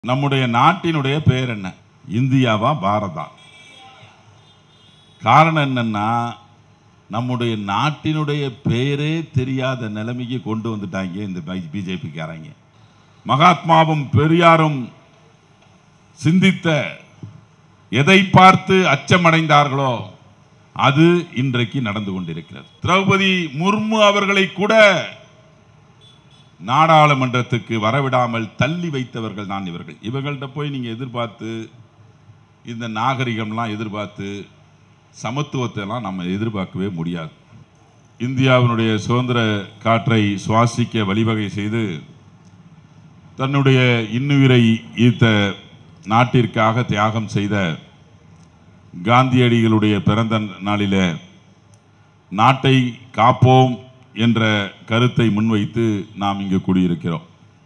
நம்முடைய நாட்டினுடைய பெயர் என்ன இந்தியாவா பாரதா காரணம் என்னன்னா நம்முடைய நாட்டினுடைய பெயரே தெரியாத நிலைமைக்கு கொண்டு வந்துட்டாங்க இந்த பிஜேபிக்காரங்க மகாத்மாவும் பெரியாரும் சிந்தித்த எதை பார்த்து அச்சமடைந்தார்களோ அது இன்றைக்கு நடந்து கொண்டிருக்கிறது திரௌபதி முர்மு அவர்களை கூட நாடாளுமன்றத்துக்கு வரவிடாமல் தள்ளி வைத்தவர்கள் தான் இவர்கள் இவங்கள்ட்ட போய் நீங்க எதிர்பார்த்து இந்த நாகரிகம்லாம் எதிர்பார்த்து சமத்துவத்தை எல்லாம் நம்ம எதிர்பார்க்கவே முடியாது இந்தியாவினுடைய சுதந்திர காற்றை சுவாசிக்க வழிவகை செய்து தன்னுடைய இன்னுயிரை ஈர்த்த நாட்டிற்காக தியாகம் செய்த காந்தியடிகளுடைய பிறந்த நாளில நாட்டை காப்போம் என்ற கருத்தை முன்வைத்து நாம் இங்கு கூடியிருக்கிறோம்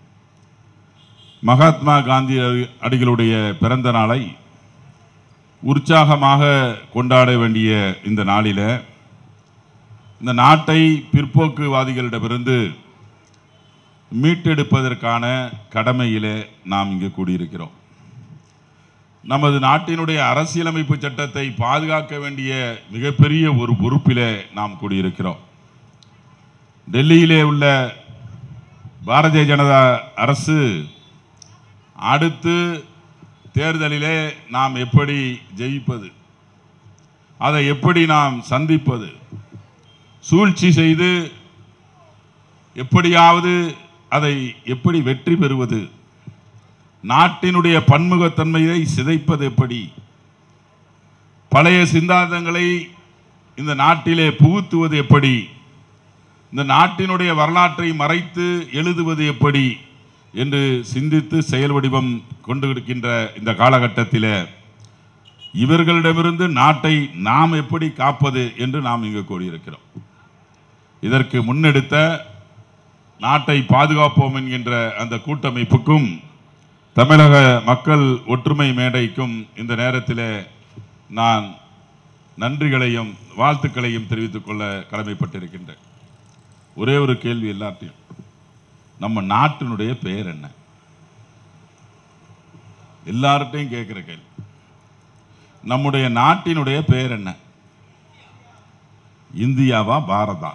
மகாத்மா காந்தி அடிகளுடைய பிறந்த நாளை உற்சாகமாக கொண்டாட வேண்டிய இந்த நாளில இந்த நாட்டை பிற்போக்குவாதிகளிடமிருந்து மீட்டெடுப்பதற்கான கடமையிலே நாம் இங்கு கூடியிருக்கிறோம் நமது நாட்டினுடைய அரசியலமைப்பு சட்டத்தை பாதுகாக்க வேண்டிய மிகப்பெரிய ஒரு பொறுப்பிலே நாம் கூடியிருக்கிறோம் டெல்லியிலே உள்ள பாரதிய ஜனதா அரசு அடுத்து தேர்தலிலே நாம் எப்படி ஜெயிப்பது அதை எப்படி நாம் சந்திப்பது சூழ்ச்சி செய்து எப்படியாவது அதை எப்படி வெற்றி பெறுவது நாட்டினுடைய பன்முகத்தன்மையை சிதைப்பது எப்படி பழைய சிந்தாந்தங்களை இந்த நாட்டிலே புகுத்துவது எப்படி இந்த நாட்டினுடைய வரலாற்றை மறைத்து எழுதுவது எப்படி என்று சிந்தித்து செயல் வடிவம் கொண்டு இருக்கின்ற இந்த காலகட்டத்தில் இவர்களிடமிருந்து நாட்டை நாம் எப்படி காப்பது என்று நாம் இங்கு கூறியிருக்கிறோம் இதற்கு முன்னெடுத்த நாட்டை பாதுகாப்போம் என்கின்ற அந்த கூட்டமைப்புக்கும் தமிழக மக்கள் ஒற்றுமை மேடைக்கும் இந்த நேரத்தில் நான் நன்றிகளையும் வாழ்த்துக்களையும் தெரிவித்துக் கொள்ள கடமைப்பட்டிருக்கின்றேன் ஒரே ஒரு கேள்வி எல்லாத்தையும் நம்ம நாட்டினுடைய பெயர் என்ன எல்லார்ட்டையும் கேட்கிற கேள்வி நம்முடைய நாட்டினுடைய பெயர் என்ன இந்தியாவா பாரதா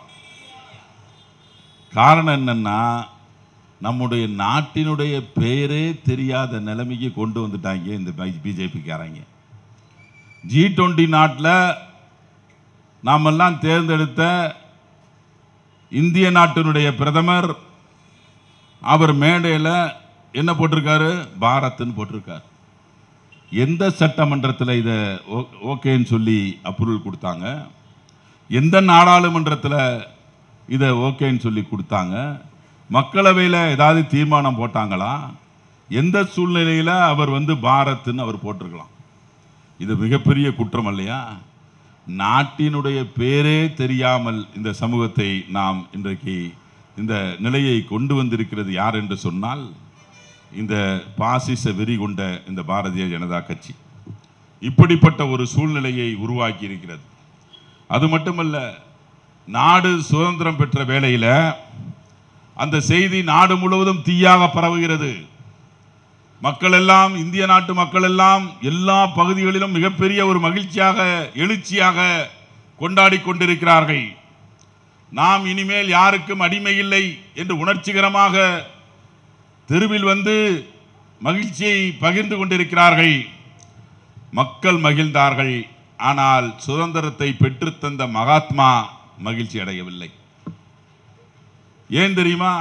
காரணம் என்னன்னா நம்முடைய நாட்டினுடைய பெயரே தெரியாத நிலைமைக்கு கொண்டு வந்துட்டாங்க இந்த பிஜேபிக்காரங்க ஜி டுவெண்ட்டி நாட்டில் நாமெல்லாம் தேர்ந்தெடுத்த இந்திய நாட்டினுடைய பிரதமர் அவர் மேடையில் என்ன போட்டிருக்காரு பாரத்னு போட்டிருக்காரு எந்த சட்டமன்றத்தில் இதை ஓ- ஓகேன்னு சொல்லி அப்ரூவல் கொடுத்தாங்க எந்த நாடாளுமன்றத்தில் இதை ஓகேன்னு சொல்லி கொடுத்தாங்க மக்களவையில் ஏதாவது தீர்மானம் போட்டாங்களா எந்த சூழ்நிலையில் அவர் வந்து பாரத்னு அவர் போட்டிருக்கலாம் இது மிகப்பெரிய குற்றம் இல்லையா நாட்டினுடைய பேரே தெரியாமல் இந்த சமூகத்தை நாம் இன்றைக்கு இந்த நிலையை கொண்டு வந்திருக்கிறது யார் என்று சொன்னால் இந்த பாசிச வெறி கொண்ட இந்த பாரதிய ஜனதா கட்சி இப்படிப்பட்ட ஒரு சூழ்நிலையை உருவாக்கி இருக்கிறது அது மட்டுமல்ல நாடு சுதந்திரம் பெற்ற வேளையில அந்த செய்தி நாடு முழுவதும் தீயாக பரவுகிறது மக்கள் எல்லாம் இந்திய நாட்டு மக்கள் எல்லாம் எல்லா பகுதிகளிலும் மிகப்பெரிய ஒரு மகிழ்ச்சியாக எழுச்சியாக கொண்டாடி கொண்டிருக்கிறார்கள் நாம் இனிமேல் யாருக்கும் அடிமை இல்லை என்று உணர்ச்சிகரமாக தெருவில் வந்து மகிழ்ச்சியை பகிர்ந்து கொண்டிருக்கிறார்கள் மக்கள் மகிழ்ந்தார்கள் ஆனால் சுதந்திரத்தை பெற்றுத்தந்த மகாத்மா மகிழ்ச்சி அடையவில்லை ஏன் தெரியுமா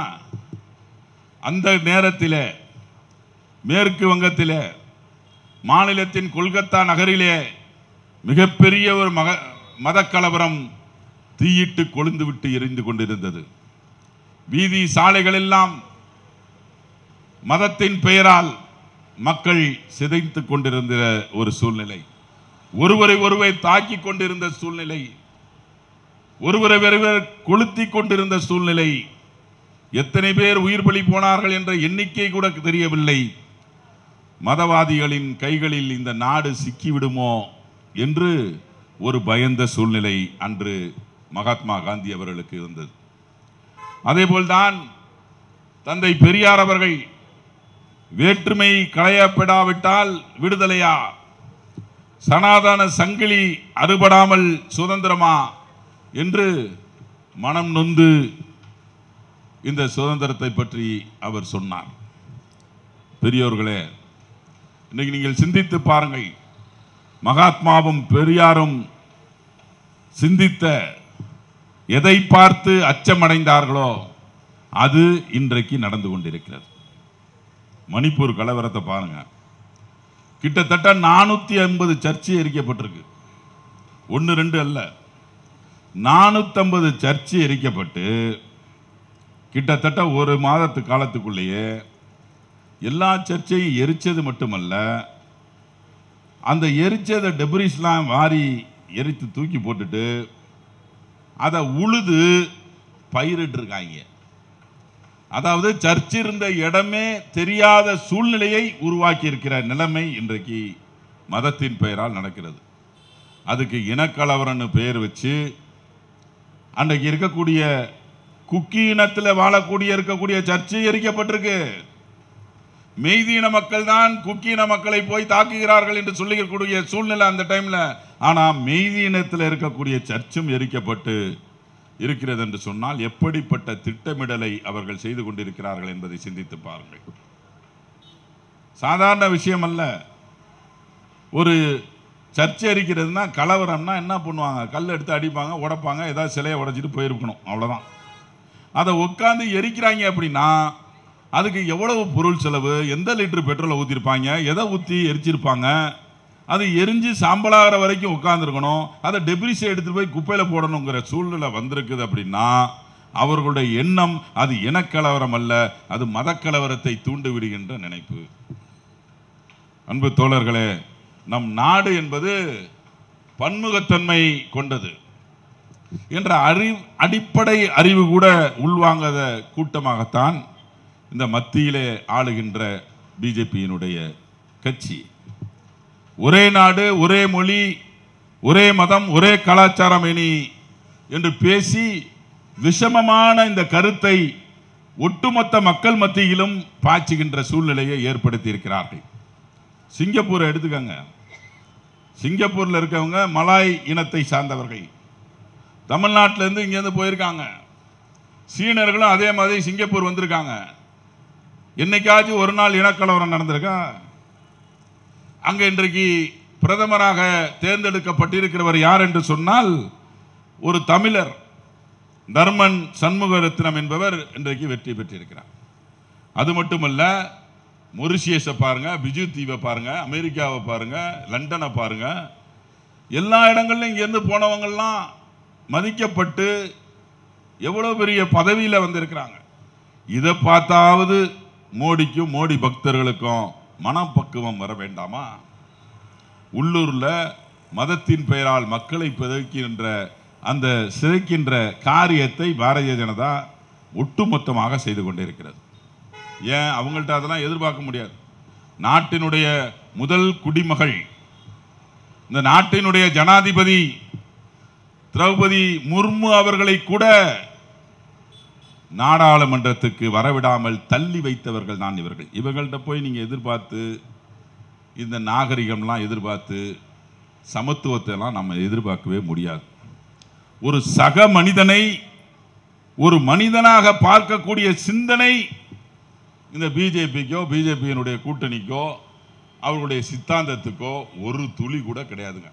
அந்த நேரத்தில் மேற்கு வங்கத்தில் மாநிலத்தின் கொல்கத்தா நகரிலே மிகப்பெரிய ஒரு மக மதக்கலவரம் தீயிட்டு கொழுந்து விட்டு எரிந்து கொண்டிருந்தது வீதி சாலைகள் எல்லாம் மதத்தின் பெயரால் மக்கள் சிதைத்துக் கொண்டிருந்த ஒரு சூழ்நிலை ஒருவரை ஒருவர் தாக்கி கொண்டிருந்த சூழ்நிலை ஒருவரை ஒருவர் கொளுத்தி கொண்டிருந்த சூழ்நிலை எத்தனை பேர் உயிர் பலி போனார்கள் என்ற எண்ணிக்கை கூட தெரியவில்லை மதவாதிகளின் கைகளில் இந்த நாடு சிக்கிவிடுமோ என்று ஒரு பயந்த சூழ்நிலை அன்று மகாத்மா காந்தி அவர்களுக்கு இருந்தது அதேபோல்தான் தந்தை பெரியார் அவர்கள் வேற்றுமை களையப்படாவிட்டால் விடுதலையா சனாதன சங்கிலி அறுபடாமல் சுதந்திரமா என்று மனம் நொந்து இந்த சுதந்திரத்தை பற்றி அவர் சொன்னார் பெரியோர்களே இன்னைக்கு நீங்கள் சிந்தித்து பாருங்கள் மகாத்மாவும் பெரியாரும் சிந்தித்த எதை பார்த்து அச்சமடைந்தார்களோ அது இன்றைக்கு நடந்து கொண்டிருக்கிறது மணிப்பூர் கலவரத்தை பாருங்க கிட்டத்தட்ட நானூத்தி ஐம்பது சர்ச்சை எரிக்கப்பட்டிருக்கு ஒன்று ரெண்டு அல்ல நானூத்தம்பது சர்ச்சை எரிக்கப்பட்டு கிட்டத்தட்ட ஒரு மாதத்து காலத்துக்குள்ளேயே எல்லா சர்ச்சையும் எரிச்சது மட்டுமல்ல அந்த எரிச்சத டெபரிஸ்லாம் வாரி எரித்து தூக்கி போட்டுட்டு அதை உழுது பயிரிட்டு இருக்காங்க அதாவது சர்ச் இருந்த இடமே தெரியாத சூழ்நிலையை உருவாக்கி இருக்கிற நிலைமை இன்றைக்கு மதத்தின் பெயரால் நடக்கிறது அதுக்கு இனக்கலவரன்னு பெயர் வச்சு அன்றைக்கு இருக்கக்கூடிய குக்கி இனத்தில் வாழக்கூடிய இருக்கக்கூடிய சர்ச்சை எரிக்கப்பட்டிருக்கு மெய்தீன மக்கள் தான் குக்கீன மக்களை போய் தாக்குகிறார்கள் என்று சொல்லிக்கக்கூடிய சூழ்நிலை அந்த டைம்ல ஆனா மெய்தீனத்தில் இருக்கக்கூடிய சர்ச்சும் எரிக்கப்பட்டு இருக்கிறது என்று சொன்னால் எப்படிப்பட்ட திட்டமிடலை அவர்கள் செய்து கொண்டிருக்கிறார்கள் என்பதை சிந்தித்து பாருங்கள் சாதாரண விஷயம் அல்ல ஒரு சர்ச்சை எரிக்கிறதுனா கலவரம்னா என்ன பண்ணுவாங்க கல் எடுத்து அடிப்பாங்க உடைப்பாங்க ஏதாவது சிலையை உடைச்சிட்டு போயிருக்கணும் அவ்வளவுதான் அதை உட்காந்து எரிக்கிறாங்க அப்படின்னா அதுக்கு எவ்வளவு பொருள் செலவு எந்த லிட்டர் பெட்ரோலை ஊற்றிருப்பாங்க எதை ஊற்றி எரிச்சிருப்பாங்க அது எரிஞ்சு சாம்பலாகிற வரைக்கும் உட்காந்துருக்கணும் அதை டெப்ரிஸை எடுத்துட்டு போய் குப்பையில் போடணுங்கிற சூழ்நிலை வந்திருக்குது அப்படின்னா அவர்களுடைய எண்ணம் அது இனக்கலவரம் அல்ல அது மதக்கலவரத்தை தூண்டு விடுகின்ற நினைப்பு அன்பு தோழர்களே நம் நாடு என்பது பன்முகத்தன்மை கொண்டது என்ற அறிவு அடிப்படை அறிவு கூட உள்வாங்காத கூட்டமாகத்தான் இந்த மத்தியிலே ஆளுகின்ற பிஜேபியினுடைய கட்சி ஒரே நாடு ஒரே மொழி ஒரே மதம் ஒரே கலாச்சாரம் இனி என்று பேசி விஷமமான இந்த கருத்தை ஒட்டுமொத்த மக்கள் மத்தியிலும் பாய்ச்சுகின்ற சூழ்நிலையை ஏற்படுத்தி இருக்கிறார்கள் சிங்கப்பூரை எடுத்துக்கங்க சிங்கப்பூர்ல இருக்கவங்க மலாய் இனத்தை சார்ந்தவர்கள் தமிழ்நாட்டில இருந்து இங்கேருந்து போயிருக்காங்க சீனர்களும் அதே மாதிரி சிங்கப்பூர் வந்திருக்காங்க என்னைக்காச்சும் ஒரு நாள் இனக்கலவரம் நடந்திருக்கா அங்க இன்றைக்கு பிரதமராக தேர்ந்தெடுக்கப்பட்டிருக்கிறவர் யார் என்று சொன்னால் ஒரு தமிழர் தர்மன் சண்முகரத்னம் என்பவர் இன்றைக்கு வெற்றி பெற்றிருக்கிறார் அது மட்டுமல்ல மொரிஷியஸை பாருங்க பிஜு தீவை பாருங்க அமெரிக்காவை பாருங்க லண்டனை பாருங்க எல்லா இடங்கள்லையும் இங்கேருந்து போனவங்கெல்லாம் மதிக்கப்பட்டு எவ்வளோ பெரிய பதவியில் வந்திருக்கிறாங்க இதை பார்த்தாவது மோடிக்கும் மோடி பக்தர்களுக்கும் மனப்பக்குவம் வர வேண்டாமா உள்ளூர்ல மதத்தின் பெயரால் மக்களை பிதக்கின்ற அந்த சிதைக்கின்ற காரியத்தை பாரதிய ஜனதா ஒட்டுமொத்தமாக செய்து கொண்டிருக்கிறது ஏன் அவங்கள்ட்ட அதெல்லாம் எதிர்பார்க்க முடியாது நாட்டினுடைய முதல் குடிமகள் இந்த நாட்டினுடைய ஜனாதிபதி திரௌபதி முர்மு அவர்களை கூட நாடாளுமன்றத்துக்கு வரவிடாமல் தள்ளி வைத்தவர்கள் தான் இவர்கள் இவர்கள்ட்ட போய் நீங்க எதிர்பார்த்து இந்த நாகரிகம்லாம் எதிர்பார்த்து சமத்துவத்தை எல்லாம் நம்ம எதிர்பார்க்கவே முடியாது ஒரு சக மனிதனை ஒரு மனிதனாக பார்க்கக்கூடிய சிந்தனை இந்த பிஜேபிக்கோ பிஜேபியினுடைய கூட்டணிக்கோ அவர்களுடைய சித்தாந்தத்துக்கோ ஒரு துளி கூட கிடையாதுங்க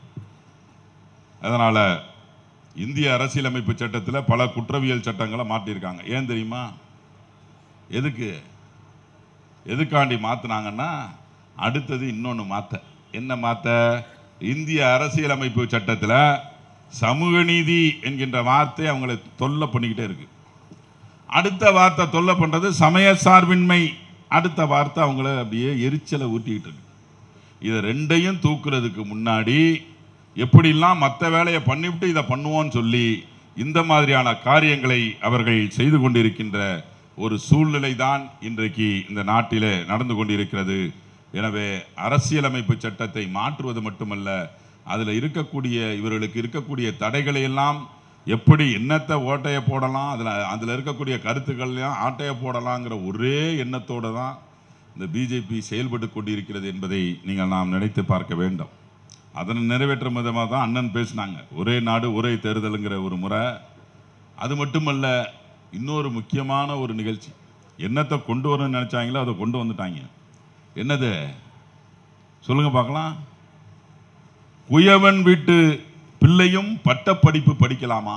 அதனால இந்திய அரசியலமைப்பு சட்டத்தில் பல குற்றவியல் சட்டங்களை மாற்றிருக்காங்க ஏன் தெரியுமா எதுக்கு எதுக்காண்டி மாற்றினாங்கன்னா அடுத்தது இன்னொன்று மாற்ற என்ன மாற்ற இந்திய அரசியலமைப்பு சட்டத்தில் சமூக நீதி என்கின்ற வார்த்தை அவங்களை தொல்லை பண்ணிக்கிட்டே இருக்கு அடுத்த வார்த்தை தொல்லை பண்ணுறது சமய சார்பின்மை அடுத்த வார்த்தை அவங்கள அப்படியே எரிச்சலை ஊட்டிக்கிட்டு இருக்கு இதை ரெண்டையும் தூக்குறதுக்கு முன்னாடி எப்படிலாம் மற்ற வேலையை பண்ணிவிட்டு இதை பண்ணுவோன்னு சொல்லி இந்த மாதிரியான காரியங்களை அவர்கள் செய்து கொண்டிருக்கின்ற ஒரு சூழ்நிலை தான் இன்றைக்கு இந்த நாட்டிலே நடந்து கொண்டிருக்கிறது எனவே அரசியலமைப்பு சட்டத்தை மாற்றுவது மட்டுமல்ல அதில் இருக்கக்கூடிய இவர்களுக்கு இருக்கக்கூடிய தடைகளை எல்லாம் எப்படி என்னத்தை ஓட்டையை போடலாம் அதில் அதில் இருக்கக்கூடிய கருத்துக்கள்லையும் ஆட்டையை போடலாங்கிற ஒரே எண்ணத்தோடு தான் இந்த பிஜேபி செயல்பட்டு கொண்டிருக்கிறது என்பதை நீங்கள் நாம் நினைத்து பார்க்க வேண்டும் அதனை நிறைவேற்றும் விதமாக தான் அண்ணன் பேசினாங்க ஒரே நாடு ஒரே தேர்தலுங்கிற ஒரு முறை அது மட்டுமல்ல இன்னொரு முக்கியமான ஒரு நிகழ்ச்சி என்னத்தை கொண்டு வரணும்னு நினைச்சாங்களோ அதை கொண்டு வந்துட்டாங்க என்னது சொல்லுங்க பார்க்கலாம் குயவன் வீட்டு பிள்ளையும் பட்டப்படிப்பு படிக்கலாமா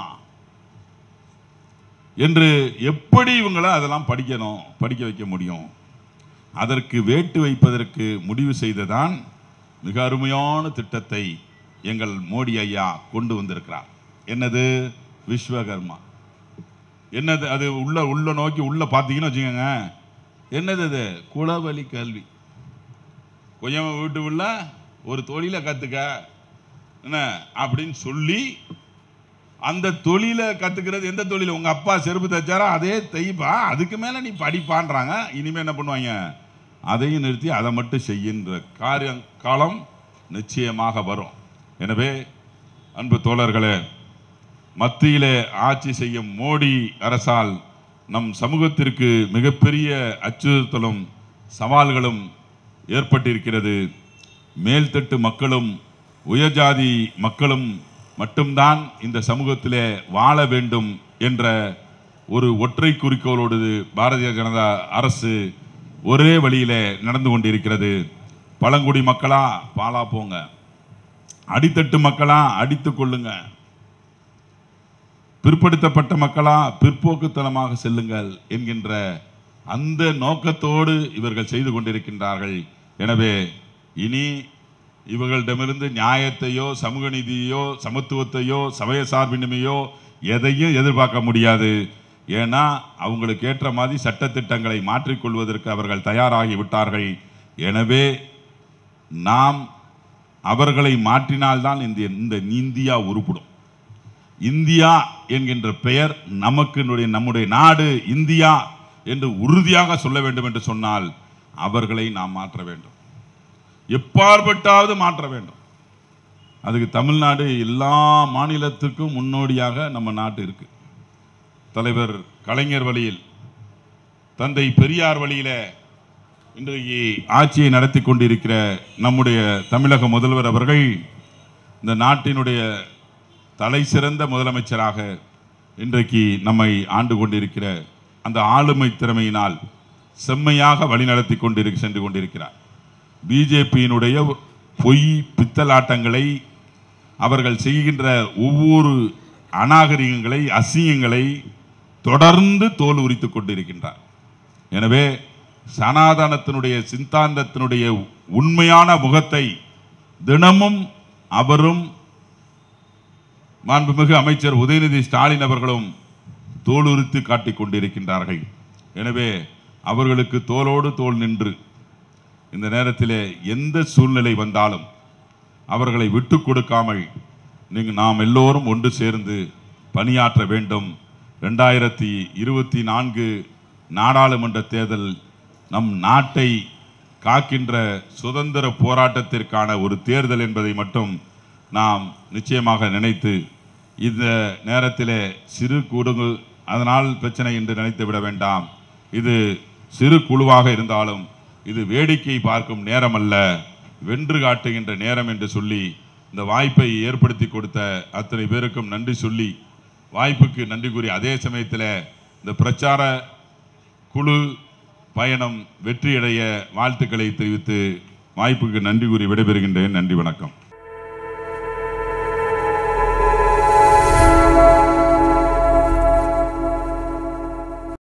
என்று எப்படி இவங்கள அதெல்லாம் படிக்கணும் படிக்க வைக்க முடியும் அதற்கு வேட்டு வைப்பதற்கு முடிவு செய்ததான் மிக அருமையான திட்டத்தை எங்கள் மோடி ஐயா கொண்டு வந்திருக்கிறார் என்னது விஸ்வகர்மா என்னது அது உள்ள உள்ள நோக்கி உள்ள பார்த்தீங்கன்னு வச்சுக்கோங்க என்னது அது குலவழி கல்வி கொஞ்சம் வீட்டு உள்ள ஒரு தொழிலை கத்துக்க என்ன அப்படின்னு சொல்லி அந்த தொழிலை கத்துக்கிறது எந்த தொழில் உங்க அப்பா செருப்பு தைச்சாரோ அதே தைப்பா அதுக்கு மேல நீ படிப்பான்றாங்க இனிமே என்ன பண்ணுவாங்க அதையும் நிறுத்தி அதை மட்டும் செய்கின்ற காரியம் காலம் நிச்சயமாக வரும் எனவே அன்பு தோழர்களே மத்தியிலே ஆட்சி செய்யும் மோடி அரசால் நம் சமூகத்திற்கு மிகப்பெரிய அச்சுறுத்தலும் சவால்களும் ஏற்பட்டிருக்கிறது மேல்தட்டு மக்களும் உயர்ஜாதி மக்களும் மட்டும்தான் இந்த சமூகத்திலே வாழ வேண்டும் என்ற ஒரு ஒற்றை குறிக்கோளோடு பாரதிய ஜனதா அரசு ஒரே வழியிலே நடந்து கொண்டிருக்கிறது பழங்குடி மக்களா பாலா போங்க அடித்தட்டு மக்களா அடித்துக் கொள்ளுங்க பிற்படுத்தப்பட்ட மக்களா பிற்போக்குத்தனமாக செல்லுங்கள் என்கின்ற அந்த நோக்கத்தோடு இவர்கள் செய்து கொண்டிருக்கின்றார்கள் எனவே இனி இவர்களிடமிருந்து நியாயத்தையோ சமூக நீதியோ சமத்துவத்தையோ சமய சார்பின்மையோ எதையும் எதிர்பார்க்க முடியாது ஏன்னா அவங்களுக்கு ஏற்ற மாதிரி சட்டத்திட்டங்களை மாற்றிக்கொள்வதற்கு அவர்கள் தயாராகி விட்டார்கள் எனவே நாம் அவர்களை மாற்றினால்தான் இந்த இந்த இந்தியா உருப்படும் இந்தியா என்கின்ற பெயர் நமக்கு நம்முடைய- நம்முடைய நாடு இந்தியா என்று உறுதியாக சொல்ல வேண்டும் என்று சொன்னால் அவர்களை நாம் மாற்ற வேண்டும் எப்பாற்பட்டாவது மாற்ற வேண்டும் அதுக்கு தமிழ்நாடு எல்லா மாநிலத்துக்கும் முன்னோடியாக நம்ம நாட்டு இருக்கு தலைவர் கலைஞர் வழியில் தந்தை பெரியார் வழியில இன்றைக்கு ஆட்சியை நடத்தி கொண்டிருக்கிற நம்முடைய தமிழக முதல்வர் அவர்கள் இந்த நாட்டினுடைய தலை சிறந்த முதலமைச்சராக இன்றைக்கு நம்மை ஆண்டு கொண்டிருக்கிற அந்த ஆளுமை திறமையினால் செம்மையாக வழிநடத்தி கொண்டிரு சென்று கொண்டிருக்கிறார் பிஜேபியினுடைய பொய் பித்தலாட்டங்களை அவர்கள் செய்கின்ற ஒவ்வொரு அநாகரிகங்களை அசிங்கங்களை தொடர்ந்து தோல் உரித்துக் கொண்டிருக்கின்றார் எனவே சனாதனத்தினுடைய சித்தாந்தத்தினுடைய உண்மையான முகத்தை தினமும் அவரும் மாண்புமிகு அமைச்சர் உதயநிதி ஸ்டாலின் அவர்களும் தோலுரித்து காட்டிக் கொண்டிருக்கின்றார்கள் எனவே அவர்களுக்கு தோளோடு தோள் நின்று இந்த நேரத்திலே எந்த சூழ்நிலை வந்தாலும் அவர்களை விட்டு கொடுக்காமல் நீங்கள் நாம் எல்லோரும் ஒன்று சேர்ந்து பணியாற்ற வேண்டும் ரெண்டாயிரத்தி இருபத்தி நான்கு நாடாளுமன்ற தேர்தல் நம் நாட்டை காக்கின்ற சுதந்திர போராட்டத்திற்கான ஒரு தேர்தல் என்பதை மட்டும் நாம் நிச்சயமாக நினைத்து இந்த நேரத்திலே சிறு குடுங்கு அதனால் பிரச்சனை என்று நினைத்து விட வேண்டாம் இது சிறு குழுவாக இருந்தாலும் இது வேடிக்கை பார்க்கும் நேரம் அல்ல வென்று காட்டுகின்ற நேரம் என்று சொல்லி இந்த வாய்ப்பை ஏற்படுத்தி கொடுத்த அத்தனை பேருக்கும் நன்றி சொல்லி வாய்ப்புக்கு நன்றி கூறி அதே சமயத்தில் இந்த பிரச்சார குழு பயணம் வெற்றியடைய வாழ்த்துக்களை தெரிவித்து வாய்ப்புக்கு நன்றி கூறி விடைபெறுகின்றேன் நன்றி வணக்கம்